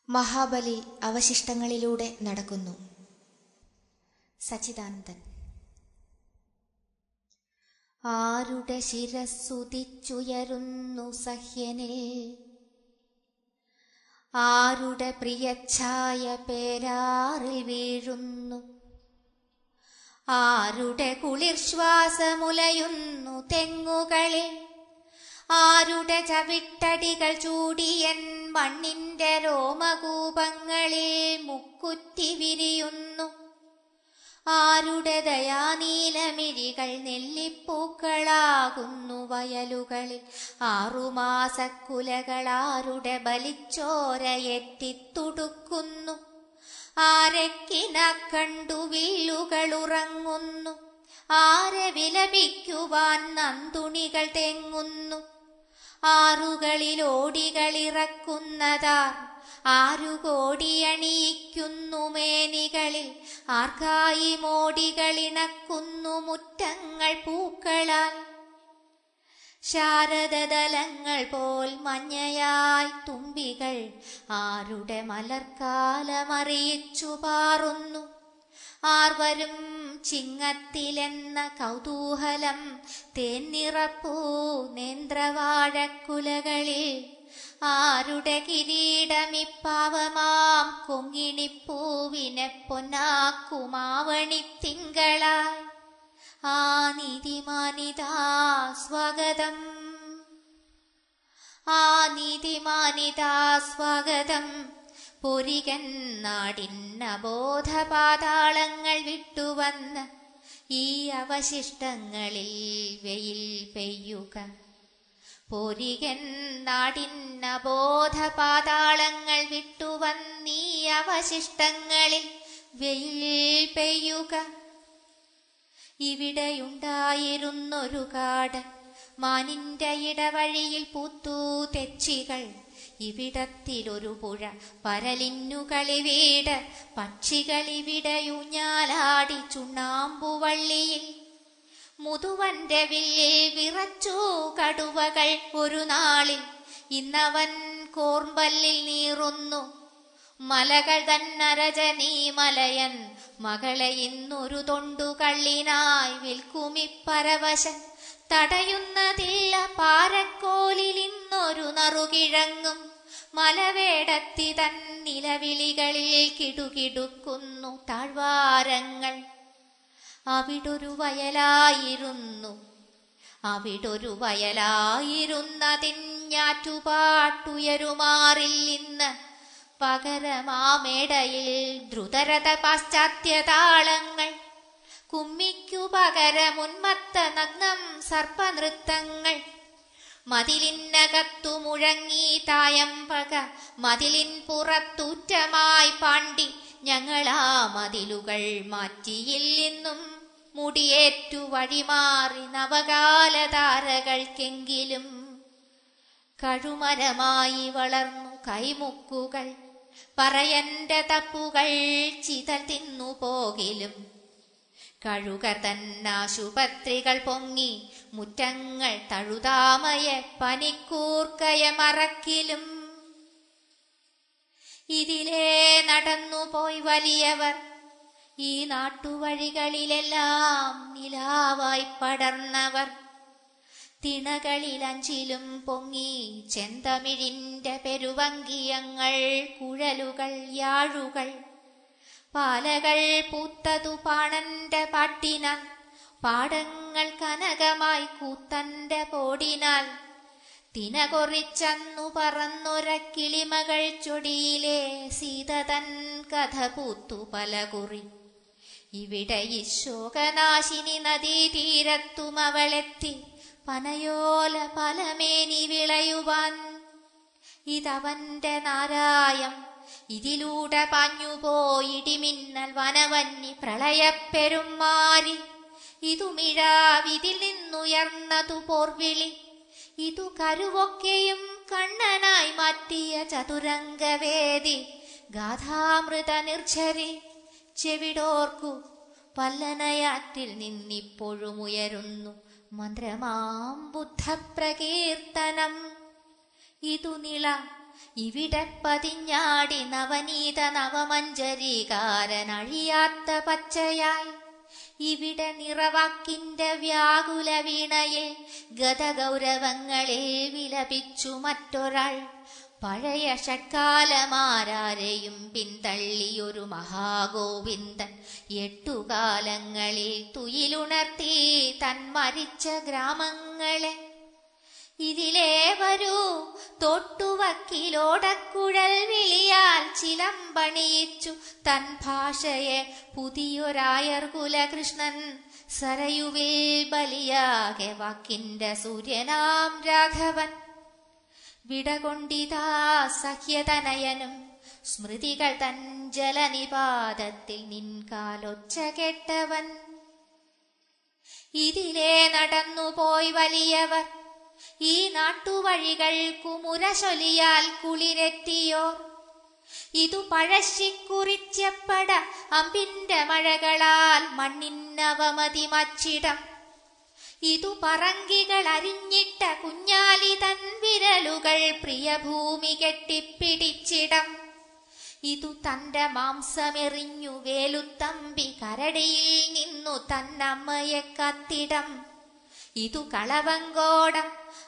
മഹാബലി അവശിഷ്ടങ്ങളിലൂടെ നടക്കുന്നു സച്ചിദാനന്ദൻ ആരുടെ ശിരസ്സുതിച്ചുയരുന്നു സഹ്യനിൽ ആരുടെ പ്രിയച്ഛായ പേരാറിൽ വീഴുന്നു ആരുടെ കുളിർശ്വാസമുലയുന്നു തെങ്ങുകളിൽ ആരുടെ ചവിട്ടടികൾ ചൂടിയൻ മണ്ണിന്റെ രോമകൂപങ്ങളിൽ മുക്കുറ്റി വിരിയുന്നു ആരുടെ ദയാനീലമിഴികൾ നെല്ലിപ്പൂക്കളാകുന്നു വയലുകളിൽ ആറുമാസക്കുലകൾ ആരുടെ ബലിച്ചോരയെറ്റിത്തുടുക്കുന്നു ആരക്കിന കണ്ടു വില്ലുകൾ ഉറങ്ങുന്നു ആരെ വിലപിക്കുവാൻ നന്തുണികൾ തെങ്ങുന്നു ആറുകളിൽ ഓടികളിറക്കുന്നതാർ ആരു കോടിയണിയിക്കുന്നു മേനികളിൽ ആർക്കായി മോടികളിണക്കുന്നു മുറ്റങ്ങൾ പൂക്കളാൽ ശാരദദലങ്ങൾ പോൽ മഞ്ഞയായി തുമ്പികൾ ആരുടെ മലർക്കാലമറിയിച്ചു പാറുന്നു ആർവരും ചിങ്ങത്തിലെന്ന കൗതൂഹലം തേന്നിറപ്പൂ നേന്ത്രവാഴക്കുലകളിൽ ആരുടെ കിരീടമിപ്പാവമാം കൊങ്ങിണിപ്പൂവിനെ പൊന്നാക്കുമാവണിത്തിങ്കളായി ആ നീതിമാനിതാ സ്വാഗതം ആ നീതിമാനിതാ സ്വാഗതം പൊരികൻ നാടിന്നബോധപാതാളങ്ങൾ വിട്ടുവന്ന് ഈ അവശിഷ്ടങ്ങളിൽ വെയിൽ പെയ്യുക പൊരികൻ നാടിന്നബോധപാതാളങ്ങൾ വിട്ടുവന്നീ അവശിഷ്ടങ്ങളിൽ വെയിൽ പെയ്യുക ഇവിടെയുണ്ടായിരുന്നൊരു കാട് മാനിന്റെ ഇടവഴിയിൽ പൂത്തു തെച്ചികൾ ഇവിടത്തിലൊരു പുഴ പരലിന്നുകളി വീട് പക്ഷികളിവിടെയുഞ്ഞാലാടി ചുണ്ണാമ്പുവള്ളിയിൽ മുതുവന്റെ വില്ലിൽ വിറച്ചു കടുവകൾ ഒരു നാളിൽ ഇന്നവൻ കോർമ്പല്ലിൽ നീറുന്നു മലകൾ തന്നരജനീ മലയൻ മകളെ ഇന്നൊരു തൊണ്ടു കള്ളിനായി വിൽക്കുമിപ്പരവശൻ തടയുന്നതില്ല പാരക്കോലിൽ ഇന്നൊരു നറുകിഴങ്ങും മലവേടത്തി തൻ നിലവിളികളിൽ കിടുകിടുക്കുന്നു താഴ്വാരങ്ങൾ അവിടൊരു വയലായിരുന്നു അവിടൊരു വയലായിരുന്നതിഞ്ഞാറ്റുപാട്ടുയരുമാറിൽ ഇന്ന് പകരമാമേടയിൽ ദ്രുതരഥ പാശ്ചാത്യതാളങ്ങൾ കുമ്മിക്കു പകരമുന്മത്ത നഗ്നം സർപ്പനൃത്തങ്ങൾ മതിലിനകത്തു മുഴങ്ങി തായമ്പക മതിലിൻ പുറത്തൂറ്റമായി പാണ്ടി ഞങ്ങളാ മതിലുകൾ മാറ്റിയില്ലെന്നും മുടിയേറ്റു വഴിമാറി നവകാലതാരകൾക്കെങ്കിലും കഴുമരമായി വളർന്നു കൈമുക്കുകൾ പറയന്റെ തപ്പുകൾ ചിതൽ തിന്നു പോകിലും കഴുകർ തന്നാശുപത്രികൾ പൊങ്ങി മുറ്റങ്ങൾ തഴുതാമയ പനിക്കൂർക്കയ മറക്കിലും ഇതിലേ നടന്നുപോയി വലിയവർ ഈ നാട്ടുവഴികളിലെല്ലാം നിലാവായി പടർന്നവർ തിണകളിൽ അഞ്ചിലും പൊങ്ങി ചെന്തമിഴിന്റെ പെരുവങ്കിയങ്ങൾ കുഴലുകൾ യാഴുകൾ പാലകൾ പൂത്തതു പാണന്റെ പാട്ടിനാൽ പാടങ്ങൾ കനകമായി കൂത്തന്റെ പോടിനാൽ തിനകൊറിച്ചന്നു പറന്നൊര കിളിമകൾ ചൊടിയിലെ സീതതൻ കഥ പൂത്തു പലകുറി ഇവിടെ ഈ ശോകനാശിനി നദീതീരത്തും അവളെത്തി പനയോല പലമേനി വിളയുവാൻ ഇതവന്റെ നാരായം ഇതിലൂടെ പാഞ്ഞുപോയിടിമിന്നൽ വനവന്നി പ്രളയപ്പെരുമാരി ഇതുമിഴാവിതിൽ നിന്നുയർന്നതു പോർവിളി ഇതു കരുവൊക്കെയും കണ്ണനായി മാറ്റിയ ചതുരംഗവേദി ഗാഥാമൃത നിർഝരി ചെവിടോർക്കു പല്ലനയാറ്റിൽ നിന്നിപ്പോഴും ഉയരുന്നു മന്ത്രമാം ബുദ്ധപ്രകീർത്തനം ഇതു നിള ഇവിടെ പതിഞ്ഞാടി നവനീത നവമഞ്ചരീകാരനഴിയാത്ത പച്ചയായി ഇവിടെ നിറവാക്കിന്റെ വ്യാകുല വീണയെ ഗതഗൗരവങ്ങളെ വിലപിച്ചു മറ്റൊരാൾ പഴയ ഷട്കാലമാരാരെയും പിന്തള്ളിയൊരു മഹാഗോവിന്ദൻ എട്ടുകാലങ്ങളിൽ തുയിലുണർത്തി തൻ മരിച്ച ഗ്രാമങ്ങളെ ഇതിലേ വരൂ തൊട്ടുവക്കിലോടക്കുഴൽ വിളിയാൽ ചിലമ്പണിയിച്ചു തൻ ഭാഷയെ പുതിയൊരായർ കുലകൃഷ്ണൻ സരയുവിൽ ബലിയാകെ വാക്കിന്റെ സൂര്യനാം രാഘവൻ വിടകൊണ്ടിതാ സഹ്യതനയനും സ്മൃതികൾ തൻ ജലനിപാതത്തിൽ നിൻകാലൊച്ച കേട്ടവൻ ഇതിലേ നടന്നുപോയി വലിയവർ ഈ നാട്ടുവഴികൾ കുമുരശൊലിയാൽ കുളിരെത്തിയോർ ഇതു പഴശ്ശിക്കുറിച്ചപ്പട അമ്പിന്റെ മഴകളാൽ മണ്ണിന്നവമതി മച്ചിടം ഇതു പറങ്കികൾ അരിഞ്ഞിട്ട കുഞ്ഞാലി തൻ വിരലുകൾ പ്രിയഭൂമി കെട്ടിപ്പിടിച്ചിടം ഇതു തന്റെ മാംസമെറിഞ്ഞു വേലുത്തമ്പി കരടിയിൽ നിന്നു തന്നമ്മയെ കത്തിടം ഇതു കളവങ്കോടം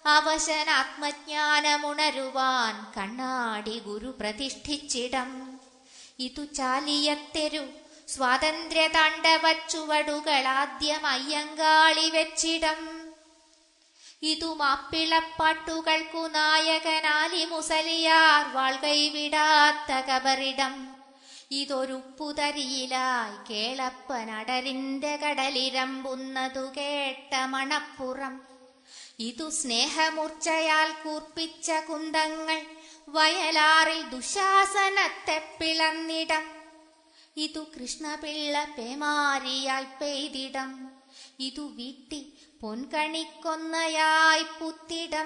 അവശനാത്മജ്ഞാനമുണരുവാൻ കണ്ണാടി ഗുരു പ്രതിഷ്ഠിച്ചിടം ഇതു ചാലിയത്തെരു സ്വാതന്ത്ര്യ താണ്ഡവ ചുവടുകൾ ആദ്യം അയ്യങ്കാളി വെച്ചിടം ഇതു മാപ്പിളപ്പാട്ടുകൾക്കു നായകനാലി മുസലിയാർ വാൾ കൈവിടാത്ത കബറിടം ഇതൊരുപ്പുതരിയിലായി കേളപ്പനടരിന്റെ കടലിരമ്പുന്നതു കേട്ട മണപ്പുറം ഇതു സ്നേഹമൂർച്ചയാൽ കൂർപ്പിച്ച കുന്തങ്ങൾ വയലാറിൽ ദുശാസനത്തെ പിളർന്നിടം ഇതു കൃഷ്ണപിള്ള പേമാരിയാൽ പെയ്തിടം ഇതു വീട്ടി പൊൻകണിക്കൊന്നയായി പുത്തിടം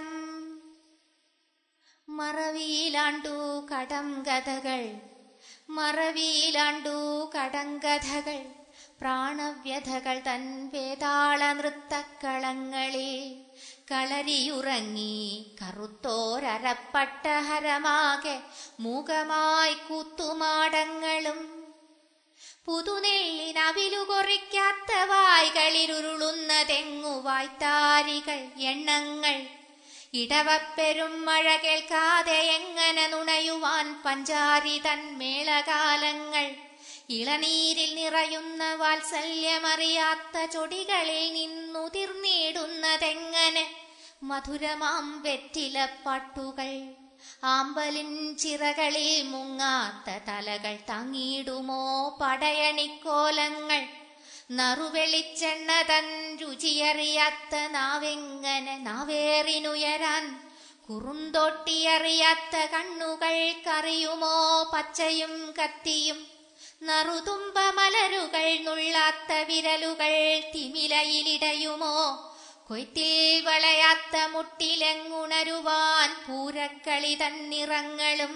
മറവിയിലാണ്ടു കടം കഥകൾ മറവിയിലാണ്ടു കടങ്കഥകൾ പ്രാണവ്യഥകൾ തൻ വേതാള നൃത്തക്കളങ്ങളിൽ കളരിയുറങ്ങി കറുത്തോരപ്പട്ടഹരമാകെ മൂകമായി കൂത്തുമാടങ്ങളും പുതുനെല്ലിനവിലു കൊറിക്കാത്ത വായ്കളിലുരുളുന്ന തെങ്ങുവായ്ത്താരികൾ എണ്ണങ്ങൾ ഇടവപ്പെരും മഴ കേൾക്കാതെ എങ്ങനെ നുണയുവാൻ പഞ്ചാരി തൻ മേളകാലങ്ങൾ ഇളനീരിൽ നിറയുന്ന വാത്സല്യമറിയാത്ത ചൊടികളിൽ നിന്നുതിർന്നിടുന്നതെങ്ങനെ മധുരമാം വെറ്റില പാട്ടുകൾ ആമ്പലിൻ ചിറകളിൽ മുങ്ങാത്ത തലകൾ തങ്ങിയിടുമോ പടയണിക്കോലങ്ങൾ നറുവെളിച്ചെണ്ണ തൻ രുചിയറിയാത്ത നാവെങ്ങനെ നാവേറിനുയരാൻ കുറുന്തോട്ടിയറിയാത്ത കണ്ണുകൾക്കറിയുമോ പച്ചയും കത്തിയും നറുതുമ്പ മലരുകൾ നുള്ളാത്ത വിരലുകൾ തിമിലയിലിടയുമോ കൊയ്ത്തിൽ വളയാത്ത മുട്ടിലെങ്ങുണരുവാൻ പൂരക്കളി തന്നിറങ്ങളും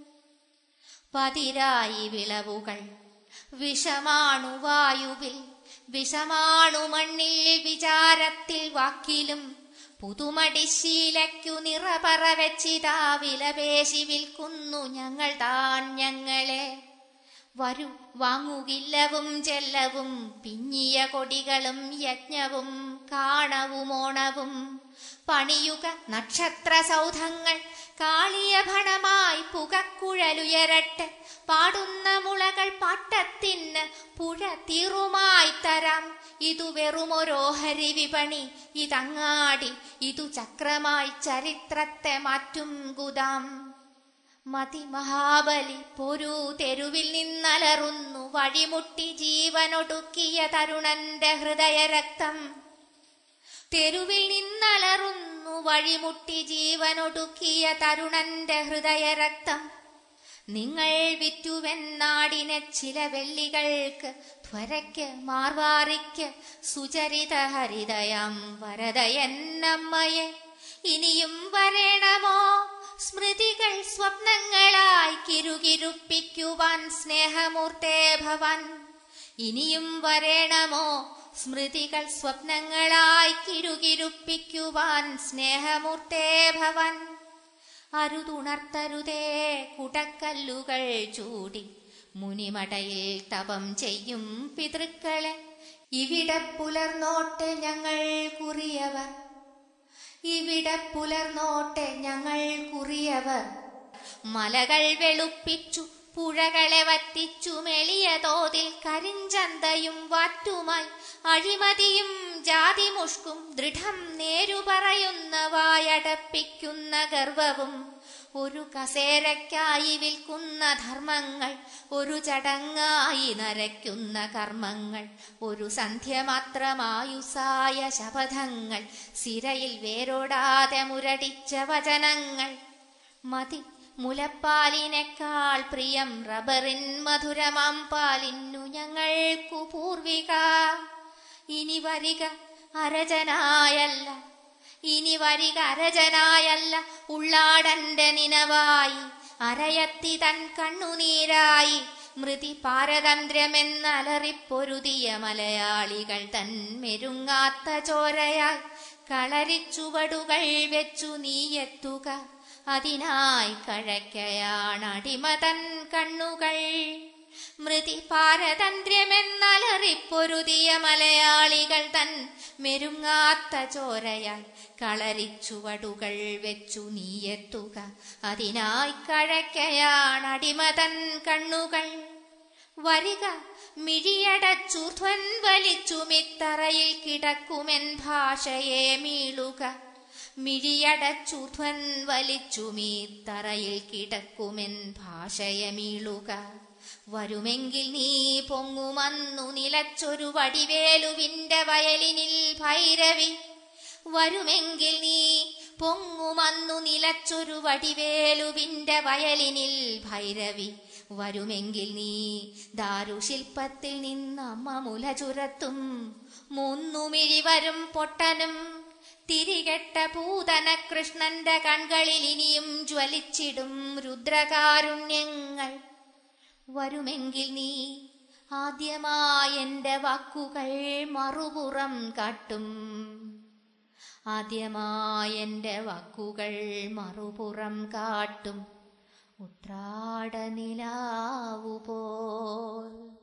പതിരായി വിളവുകൾ വിഷമാണു വായുവിൽ വിഷമാണു മണ്ണിൽ വിചാരത്തിൽ വാക്കിലും പുതുമടിശീലയ്ക്കു നിറപറ വെച്ചിതാ വിലപേശി വിൽക്കുന്നു ഞങ്ങൾ താൻ ഞങ്ങളെ വരൂ വാങ്ങുകില്ലവും ചെല്ലവും പിഞ്ഞിയ കൊടികളും യജ്ഞവും കാണവുമോണവും പണിയുക നക്ഷത്ര സൗധങ്ങൾ കാളിയ ഭണമായി പുകക്കുഴലുയരട്ടെ പാടുന്ന മുളകൾ പാട്ടത്തിന് പുഴ തീറുമായി തരാം ഇതു വെറുമൊരോഹരി വിപണി ഇതങ്ങാടി ഇതു ചക്രമായി ചരിത്രത്തെ മാറ്റും ഗുദാം മതി മഹാബലി പൊരു തെരുവിൽ നിന്നലറുന്നു വഴിമുട്ടി ജീവനൊടുക്കിയ തരുണന്റെ ഹൃദയരക്തം തെരുവിൽ നിന്നലറുന്നു വഴിമുട്ടി ജീവനൊടുക്കിയ തരുണന്റെ ഹൃദയരക്തം നിങ്ങൾ വിറ്റുവെന്നാടിനെ ചില വെള്ളികൾക്ക് ത്വരയ്ക്ക് മാർവാറിക്ക് സുചരിത ഹരിതയം വരദയന്നമ്മയെ ഇനിയും വരേണമോ സ്മൃതികൾ സ്വപ്നങ്ങളായി കിരുകിരുപ്പിക്കുവാൻ സ്നേഹമൂർത്തേ ഭവൻ ഇനിയും വരേണമോ സ്മൃതികൾ സ്വപ്നങ്ങളായി കിരുകിരുപ്പിക്കുവാൻ സ്നേഹമൂർത്തേ ഭവൻ അരുതുണർത്തരുതേ കുടക്കല്ലുകൾ ചൂടി മുനിമടയിൽ തപം ചെയ്യും പിതൃക്കളെ ഇവിടെ പുലർന്നോട്ടെ ഞങ്ങൾ കുറിയവർ ഇവിടെ പുലർന്നോട്ടെ ഞങ്ങൾ കുറിയവർ മലകൾ വെളുപ്പിച്ചു പുഴകളെ വറ്റിച്ചു മെളിയ തോതിൽ കരിഞ്ചന്തയും വാറ്റുമായി അഴിമതിയും ജാതിമുഷ്കും ദൃഢം നേരു പറയുന്ന വായടപ്പിക്കുന്ന ഗർവവും ഒരു കസേരയ്ക്കായി വിൽക്കുന്ന ധർമ്മങ്ങൾ ഒരു ചടങ്ങായി നരയ്ക്കുന്ന കർമ്മങ്ങൾ ഒരു സന്ധ്യ മാത്രമായുസായ ശപഥങ്ങൾ സിരയിൽ വേരോടാതെ മുരടിച്ച വചനങ്ങൾ മതി മുലപ്പാലിനേക്കാൾ പ്രിയം റബറിൻ മധുരമാം പാലിന്നു ഞങ്ങൾക്കു പൂർവിക ഇനി വരിക അരജനായല്ല ഇനി വരിക അരജനായല്ല ഉള്ളാടന്റെ നിനവായി അരയത്തി തൻ കണ്ണുനീരായി മൃതി പാരതന്ത്ര്യമെന്നലറിപ്പൊരുതിയ മലയാളികൾ തൻ മെരുങ്ങാത്ത ചോരയായി കളരിച്ചുവടുകൾ വെച്ചു നീയെത്തുക അതിനായി കഴക്കയാണടിമതൻ കണ്ണുകൾ മൃതി പാരതന്ത്ര്യമെന്നലറിപ്പൊരുതിയ മലയാളികൾ തൻ മെരുങ്ങാത്ത ചോരയായി കളരിച്ചുവടുകൾ വെച്ചു നീയെത്തുക അതിനായി കഴക്കയാണടിമതൻ കണ്ണുകൾ വരിക മിഴിയടച്ചൂർധ്വൻ വലിച്ചു മിത്തറയിൽ കിടക്കുമെൻ ഭാഷയെ മീളുക മിഴിയടച്ചൂർധ്വൻ വലിച്ചു മീത്തറയിൽ കിടക്കുമെൻ ഭാഷയെ മീളുക വരുമെങ്കിൽ നീ പൊങ്ങുമന്നു നിലച്ചൊരു വടിവേലുവിന്റെ വയലിനിൽ ഭൈരവി വരുമെങ്കിൽ നീ പൊങ്ങുമന്നു നിലച്ചൊരു വടിവേലുവിന്റെ വയലിനിൽ ഭൈരവി വരുമെങ്കിൽ നീ ദാരുശില്പത്തിൽ നിന്നമ്മ മുല ചുരത്തും മൂന്നുമിഴി വരും പൊട്ടനും തിരികെട്ട പൂതന കൃഷ്ണന്റെ കൺകളിൽ ഇനിയും ജ്വലിച്ചിടും രുദ്രകാരുണ്യങ്ങൾ വരുമെങ്കിൽ നീ ആദ്യമായെന്റെ വാക്കുകൾ മറുപുറം കാട്ടും ആദ്യമായെന്റെ വാക്കുകൾ മറുപുറം കാട്ടും ഉത്രാടനിലാവുപോൽ